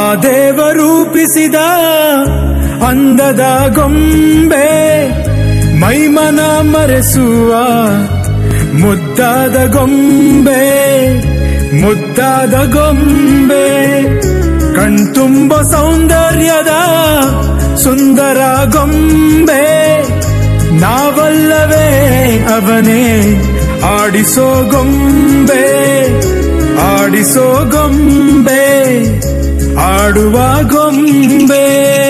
ದೇವ ರೂಪಿಸಿದ ಅಂದದ ಗೊಂಬೆ ಮೈಮನ ಮರೆಸುವ ಮುದ್ದಾದ ಗೊಂಬೆ ಮುದ್ದಾದ ಗೊಂಬೆ ಕಣ್ತುಂಬ ಸೌಂದರ್ಯದ ಸುಂದರ ಗೊಂಬೆ ನಾವಲ್ಲವೇ ಅವನೇ ಆಡಿಸೋ ಗೊಂಬೆ ಆಡಿಸೋ ಗೊಂಬೆ ಆಡುವ ಗೊಂಬೆ